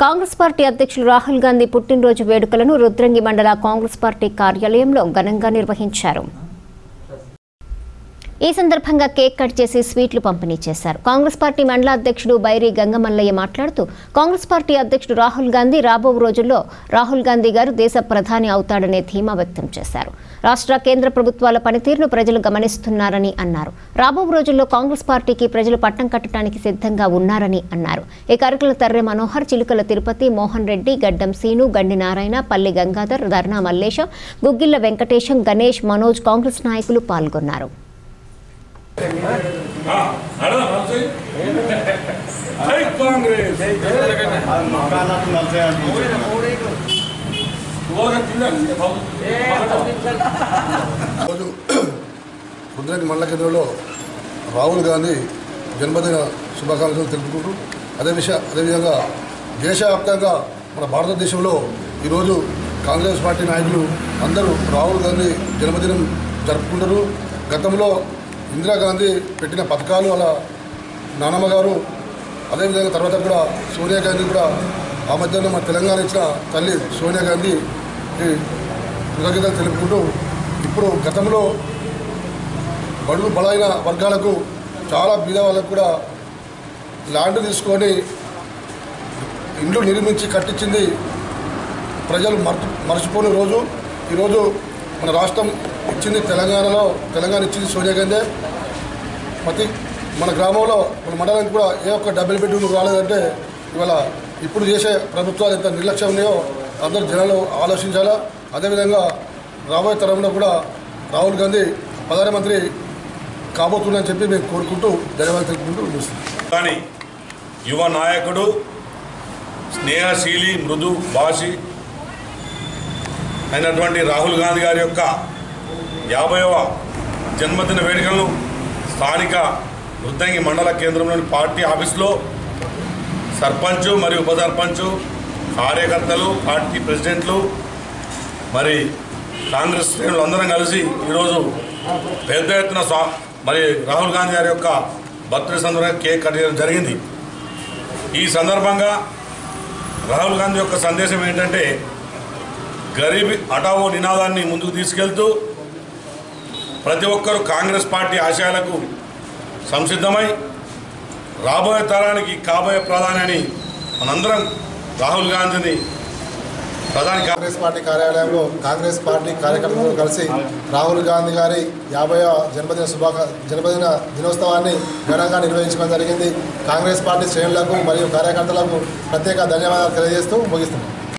Congress party అధ్యక్షులు రాహుల్ గాంధీ పుట్టినరోజు వేడుకలను రుద్రంగి మండల కాంగ్రెస్ పార్టీ కార్యాలయంలో ఘనంగా నిర్వహించారు ఈ సందర్భంగా కేక్ కట్ చేసి స్వీట్లు పంపిణీ చేశారు కాంగ్రెస్ పార్టీ మండల అధ్యక్షుడు బైరి గంగమల్లయ్య మాట్లాడుతూ కాంగ్రెస్ పార్టీ అధ్యక్షుడు రాహుల్ గాంధీ రాబో రోజుల్లో రాహుల్ గాంధీ గారు దేశ ప్రధాని అవుతాడనే ధీమా వ్యక్తం చేశారు రాష్ట్ర కేంద్ర ప్రభుత్వాల పనితీరును ప్రజలు గమనిస్తున్నారని అన్నారు రాబో రోజుల్లో కాంగ్రెస్ పార్టీకి ప్రజలు పట్టం కట్టడానికి సిద్ధంగా ఉన్నారని అన్నారు ఈ కార్యక్రమంలో తర్రె మనోహర్ చిలుకల తిరుపతి మోహన్ రెడ్డి గడ్డం సీను గండి నారాయణ పల్లి గంగాధర్ ధర్నా మల్లేశం గుగ్గిళ్ల వెంకటేశం గణేష్ మనోజ్ కాంగ్రెస్ నాయకులు పాల్గొన్నారు జై కాంగ్రెస్ రోజు రుద్రంగి మండల కేంద్రంలో రాహుల్ గాంధీ జన్మదిన శుభాకాంక్షలు తెలుపుకుంటూ అదే విషయ అదేవిధంగా దేశవ్యాప్తంగా మన భారతదేశంలో ఈరోజు కాంగ్రెస్ పార్టీ నాయకులు అందరూ రాహుల్ గాంధీ జన్మదినం జరుపుకుంటారు గతంలో ఇందిరాగాంధీ పెట్టిన పథకాలు అలా నానమ్మ గారు అదేవిధంగా తర్వాత కూడా సోనియా గాంధీ కూడా ఆ మధ్యలో మన తెలంగాణ ఇచ్చిన తల్లి సోనియా గాంధీ కృతజ్ఞతలు తెలుపుకుంటూ ఇప్పుడు గతంలో బడుగు బలైన వర్గాలకు చాలా బీద వాళ్ళకు కూడా ల్యాండ్ తీసుకొని ఇండ్లు నిర్మించి కట్టించింది ప్రజలు మర్చి మర్చిపోని రోజు ఈరోజు మన రాష్ట్రం ఇచ్చింది తెలంగాణలో తెలంగాణ ఇచ్చింది సోనియా గాంధీ ప్రతి మన గ్రామంలో మన మండలానికి కూడా ఏ ఒక్క డబుల్ బెడ్రూమ్ రాలేదంటే ఇవాళ ఇప్పుడు చేసే ప్రభుత్వాలు ఎంత నిర్లక్ష్యం ఉన్నాయో అందరూ జనాలు ఆలోచించాలా అదేవిధంగా రాబోయే తరంలో కూడా రాహుల్ గాంధీ ప్రధానమంత్రి కాబోతుందని చెప్పి మేము కోరుకుంటూ ధన్యవాదాలు తెలుపుకుంటూ ముగిస్తున్నాం కానీ యువ నాయకుడు స్నేహశీలి మృదు భాషి అయినటువంటి రాహుల్ గాంధీ గారి యొక్క యాభైవ జన్మదిన వేడుకలను స్థానిక వృద్ధంగి మండల కేంద్రంలోని పార్టీ ఆఫీస్లో సర్పంచ్ మరియు ఉప సర్పంచ్ కార్యకర్తలు పార్టీ ప్రెసిడెంట్లు మరి కాంగ్రెస్ శ్రేణులు అందరం కలిసి ఈరోజు పెద్ద ఎత్తున స్వా మరి రాహుల్ గాంధీ గారి యొక్క బర్త్డే సందర్భంగా కేక్ కట్ చేయడం జరిగింది ఈ సందర్భంగా రాహుల్ గాంధీ యొక్క సందేశం ఏంటంటే గరీబీ హఠావో నినాదాన్ని ముందుకు తీసుకెళ్తూ ప్రతి ఒక్కరూ కాంగ్రెస్ పార్టీ ఆశయాలకు సంసిద్ధమై రాబోయే తరానికి కాబోయే ప్రధాని అని మనందరం రాహుల్ గాంధీని ప్రధాని కా- కాంగ్రెస్ పార్టీ కార్యాలయంలో కాంగ్రెస్ పార్టీ కార్యకర్తలతో కలిసి రాహుల్ గాంధీ గారి యాభై జన్మదిన శుభాక జన్మదిన దినోత్సవాన్ని ఘనంగా నిర్వహించడం జరిగింది కాంగ్రెస్ పార్టీ శ్రేణులకు మరియు కార్యకర్తలకు ప్రత్యేక ధన్యవాదాలు తెలియజేస్తూ ముగిస్తున్నాం